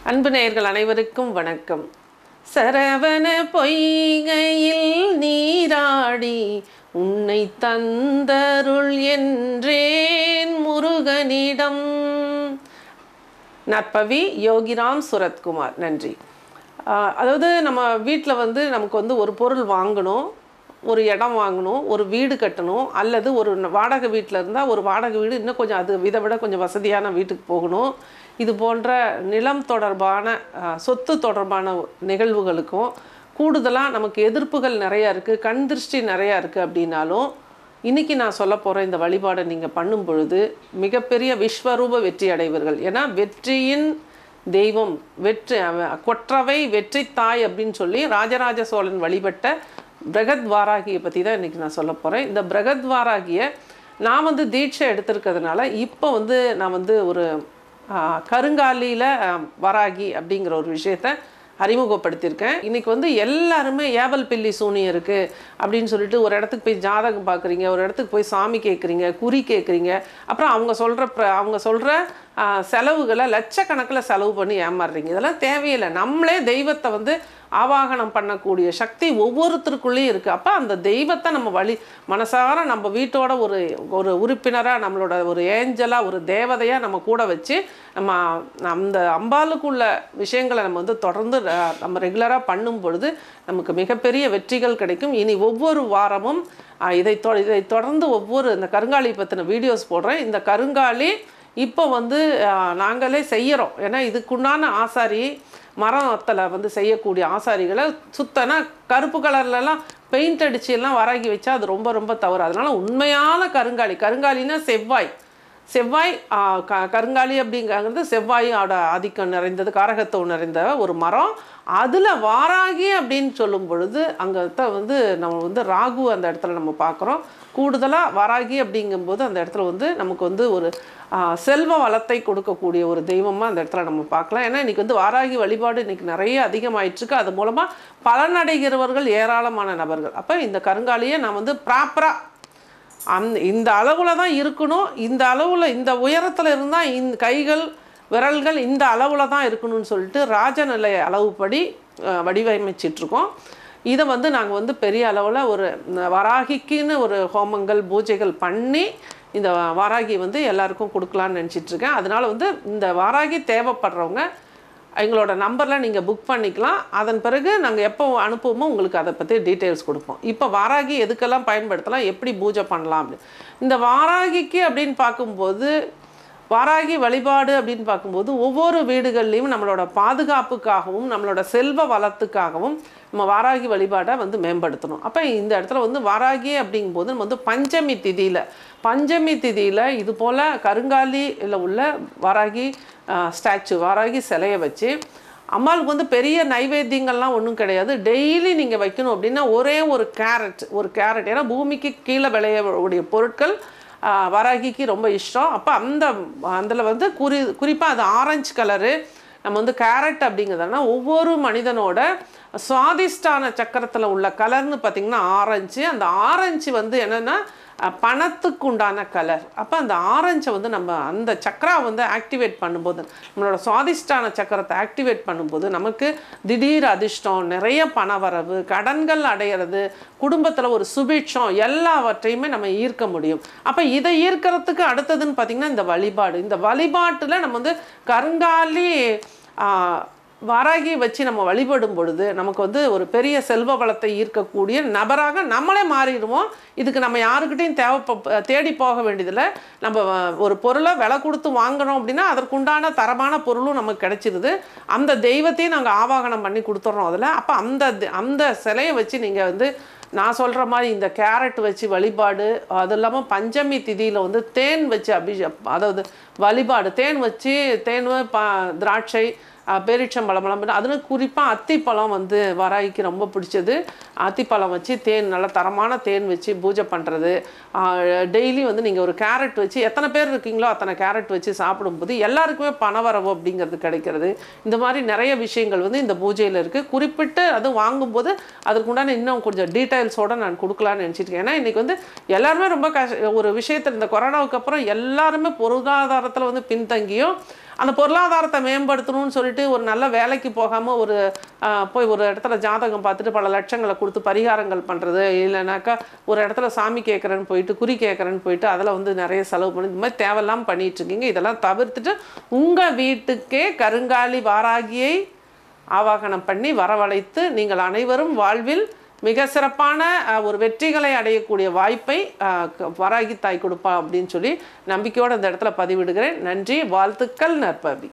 அன்பு நேயர்கள் அனைவருக்கும் வணக்கம் சரவண பொய்கையில் நீராடி உன்னை தந்தருள் என்றேன் முருகனிடம் நற்பவி யோகிராம் சுரத்குமார் நன்றி ஆஹ் அதாவது நம்ம வீட்டில் வந்து நமக்கு வந்து ஒரு பொருள் வாங்கணும் ஒரு இடம் வாங்கணும் ஒரு வீடு கட்டணும் அல்லது ஒரு ந- வாடகை வீட்டில் இருந்தால் ஒரு வாடகை வீடு இன்னும் கொஞ்சம் அது இதை விட கொஞ்சம் வசதியான வீட்டுக்கு போகணும் இது போன்ற நிலம் தொடர்பான ஆஹ் சொத்து தொடர்பான நிகழ்வுகளுக்கும் கூடுதலாக நமக்கு எதிர்ப்புகள் நிறையா இருக்குது கண் திருஷ்டி நிறையா இருக்குது அப்படின்னாலும் இன்னைக்கு நான் சொல்ல போகிற இந்த வழிபாடை நீங்கள் பண்ணும் பொழுது மிகப்பெரிய விஸ்வரூப வெற்றி அடைவீர்கள் ஏன்னா வெற்றியின் தெய்வம் வெற்றி அவ- கொற்றவை வெற்றி தாய் அப்படின்னு சொல்லி ராஜராஜ சோழன் வழிபட்ட பிரகத் வாராகியை பற்றி தான் இன்றைக்கி நான் சொல்ல போகிறேன் இந்த பிரகத் வாராகியை நான் வந்து தீட்சை எடுத்திருக்கிறதுனால இப்போ வந்து நான் வந்து ஒரு கருங்காலியில் வராகி அப்படிங்கிற ஒரு விஷயத்த அறிமுகப்படுத்தியிருக்கேன் இன்னைக்கு வந்து எல்லாருமே ஏவல் பில்லி சூனியம் இருக்குது அப்படின்னு சொல்லிட்டு ஒரு இடத்துக்கு போய் ஜாதகம் பார்க்குறீங்க ஒரு இடத்துக்கு போய் சாமி கேட்குறீங்க குறி கேட்குறீங்க அப்புறம் அவங்க சொல்கிற அவங்க சொல்கிற செலவுகளை லட்சக்கணக்கில் செலவு பண்ணி ஏமாறுறீங்க இதெல்லாம் தேவையில்லை நம்மளே தெய்வத்தை வந்து ஆவாகனம் பண்ணக்கூடிய சக்தி ஒவ்வொருத்தருக்குள்ளேயும் இருக்குது அப்போ அந்த தெய்வத்தை நம்ம வழி மனசார நம்ம வீட்டோட ஒரு ஒரு உறுப்பினராக நம்மளோட ஒரு ஏஞ்சலாக ஒரு தேவதையாக நம்ம கூட வச்சு நம்ம அந்த அம்பாளுக்குள்ள விஷயங்களை நம்ம வந்து தொடர்ந்து அஹ், நம்ம ரெகுலராக பண்ணும் பொழுது நமக்கு மிகப்பெரிய வெற்றிகள் கிடைக்கும் இனி ஒவ்வொரு வாரமும் அஹ், இதை தொ இதை தொடர்ந்து ஒவ்வொரு இந்த கருங்காலி பற்றின வீடியோஸ் போடுறேன் இந்த கருங்காலி இப்போ வந்து அஹ், நாங்களே செய்கிறோம் ஏன்னா இதுக்குண்டான ஆசாரி மரத்தில் வந்து செய்யக்கூடிய ஆசாரிகளை சுத்தனா கருப்பு கலர்லலாம் பெயிண்ட் அடிச்சு எல்லாம் வராகி வச்சா அது ரொம்ப ரொம்ப தவறு அதனால உண்மையான கருங்காலி கருங்காலினா செவ்வாய் செவ்வாய் ஆ, க கருங்காலி அப்படிங்கிறது செவ்வாயோட ஆதிக்கம் நிறைந்தது காரகத்துவம் நிறைந்த ஒரு மரம் அதில் வாராகி அப்படின்னு சொல்லும் பொழுது அங்கே வந்து நம்ம வந்து ராகு அந்த இடத்துல நம்ம பார்க்குறோம் கூடுதலாக வாராகி அப்படிங்கும்போது அந்த இடத்துல வந்து நமக்கு வந்து ஒரு ஆ, செல்வ வளத்தை கொடுக்கக்கூடிய ஒரு தெய்வமாக அந்த இடத்துல நம்ம பார்க்கலாம் ஏன்னா இன்றைக்கி வந்து வாராகி வழிபாடு இன்றைக்கி நிறைய அதிகமாயிட்டுருக்கு அது மூலமாக பலனடைகிறவர்கள் ஏராளமான நபர்கள் அப்போ இந்த கருங்காலியை நான் வந்து ப்ராப்பராக அந் இந்த அளவில் தான் இருக்கணும் இந்த அளவில் இந்த உயரத்தில் இருந்தால் இந்த கைகள் விரல்கள் இந்த அளவில் தான் இருக்கணும்னு சொல்லிட்டு ராஜநிலை அளவுப்படி அஹ், வடிவமைச்சிட்ருக்கோம் இதை வந்து நாங்கள் வந்து பெரிய அளவில் ஒரு இந்த வராகிக்குன்னு ஒரு ஹோமங்கள் பூஜைகள் பண்ணி இந்த வாராகி வந்து எல்லாருக்கும் கொடுக்கலான்னு நினச்சிட்ருக்கேன் அதனால் வந்து இந்த வாராகி தேவைப்படுறவங்க எங்களோட நம்பரில் நீங்கள் புக் பண்ணிக்கலாம் அதன் பிறகு நாங்கள் எப்போ அனுப்புவோமோ உங்களுக்கு அதை பற்றி டீட்டெயில்ஸ் கொடுப்போம் இப்போ வாராகி எதுக்கெல்லாம் பயன்படுத்தலாம் எப்படி பூஜை பண்ணலாம் அப்படி இந்த வாராகிக்கு அப்படின்னு பார்க்கும்போது வாராகி வழிபாடு அப்படின்னு பார்க்கும்போது ஒவ்வொரு வீடுகள்லையும் நம்மளோட பாதுகாப்புக்காகவும் நம்மளோட செல்வ வளத்துக்காகவும் நம்ம வாராகி வழிபாடை வந்து மேம்படுத்தணும் அப்போ இந்த இடத்துல வந்து வாராகி அப்படிங்கும்போது நம்ம வந்து பஞ்சமி திதியில் பஞ்சமி திதியில் இது போல் கருங்காலியில் உள்ள வாராகி ஸ்டாச்சு வாராகி சிலையை வச்சு அம்மாளுக்கு வந்து பெரிய நைவேத்தியங்கள்லாம் ஒன்றும் கிடையாது டெய்லி நீங்கள் வைக்கணும் அப்படின்னா ஒரே ஒரு கேரட் ஒரு கேரட் ஏன்னா பூமிக்கு கீழே விளையக்கூடிய பொருட்கள் ஆ, வராகிக்கு ரொம்ப இஷ்டம் அப்போ அந்த அதில் வந்து குறி குறிப்பாக அது ஆரஞ்சு கலரு நம்ம வந்து கேரட் அப்படிங்கிறதுனா ஒவ்வொரு மனிதனோட சுவாதிஷ்டான சக்கரத்தில் உள்ள கலர்னு பார்த்திங்கன்னா ஆரஞ்சு அந்த ஆரஞ்சு வந்து என்னென்னா பணத்துக்கு உண்டான கலர் அப்போ அந்த ஆரஞ்சை வந்து நம்ம அந்த சக்கரா வந்து ஆக்டிவேட் பண்ணும்போது நம்மளோட சுவாதிஷ்டான சக்கரத்தை ஆக்டிவேட் பண்ணும்போது நமக்கு திடீர் அதிர்ஷ்டம் நிறைய பணவரவு கடன்கள் அடையிறது குடும்பத்தில் ஒரு சுபிட்சம் எல்லாவற்றையுமே நம்ம ஈர்க்க முடியும் அப்போ இதை ஈர்க்கிறதுக்கு அடுத்ததுன்னு பார்த்திங்கன்னா இந்த வழிபாடு இந்த வழிபாட்டில் நம்ம வந்து கருங்காலி ஆ, வாராகி வச்சு நம்ம வழிபடும் பொழுது நமக்கு வந்து ஒரு பெரிய செல்வ வளத்தை ஈர்க்கக்கூடிய நபராக நம்மளே மாறிடுவோம் இதுக்கு நம்ம யாருக்கிட்டையும் தேவை தேடி போக வேண்டியதில்லை நம்ம அஹ், ஒரு பொருளை விலை கொடுத்து வாங்குறோம் அப்படின்னா அதற்குண்டான தரமான பொருளும் நமக்கு கிடைச்சிருது அந்த தெய்வத்தையும் நாங்கள் ஆவாகனம் பண்ணி கொடுத்துட்றோம் அதில் அப்போ அந்த தெ- அந்த சிலையை வச்சு நீங்கள் வந்து நான் சொல்கிற மாதிரி இந்த கேரட் வச்சு வழிபாடு அது இல்லாமல் பஞ்சமி திதியில் வந்து தேன் வச்சு அபிஷே அதாவது வழிபாடு தேன் வச்சு தேன் ப திராட்சை அஹ், பேரீச்சம்பழம் பழம் அதில் குறிப்பாக அத்திப்பழம் வந்து வராய்க்கு ரொம்ப பிடிச்சது அத்திப்பழம் வச்சு தேன் நல்ல தரமான தேன் வச்சு பூஜை பண்ணுறது டெய்லி வந்து நீங்கள் ஒரு கேரட் வச்சு எத்தனை பேர் இருக்கீங்களோ அத்தனை கேரட் வச்சு சாப்பிடும்போது எல்லாருக்குமே பணவரவு அப்படிங்கிறது கிடைக்கிறது இந்த மாதிரி நிறைய விஷயங்கள் வந்து இந்த பூஜையில் இருக்குது குறிப்பிட்டு அது வாங்கும்போது அதற்குண்டான இன்னும் கொஞ்சம் டீட்டெயில் டீட்டெயில்ஸோடு நான் கொடுக்கலான்னு நினச்சிட்டு இருக்கேன் ஏன்னா இன்றைக்கி வந்து எல்லாருமே ரொம்ப கஷ ஒரு விஷயத்தில் இந்த கொரோனாவுக்கு அப்புறம் எல்லாருமே பொருளாதாரத்தில் வந்து பின்தங்கியும் அந்த பொருளாதாரத்தை மேம்படுத்தணும்னு சொல்லிட்டு ஒரு நல்ல வேலைக்கு போகாமல் ஒரு ஆ, போய் ஒரு இடத்துல ஜாதகம் பார்த்துட்டு பல லட்சங்களை கொடுத்து பரிகாரங்கள் பண்ணுறது இல்லைனாக்கா ஒரு இடத்துல சாமி கேட்குறேன்னு போயிட்டு குறி கேட்குறேன்னு போயிட்டு அதில் வந்து நிறைய செலவு பண்ணி இந்த மாதிரி தேவையில்லாமல் பண்ணிட்டு இருக்கீங்க இதெல்லாம் தவிர்த்துட்டு உங்கள் வீட்டுக்கே கருங்காலி வாராகியை ஆவாகனம் பண்ணி வரவழைத்து நீங்கள் அனைவரும் வாழ்வில் மிக சிறப்பான அஹ், ஒரு வெற்றிகளை அடையக்கூடிய வாய்ப்பை அஹ், க- வராகி தாய் கொடுப்பா அப்படின்னு சொல்லி நம்பிக்கையோடு இந்த இடத்துல பதிவிடுகிறேன் நன்றி வாழ்த்துக்கள் நற்பவி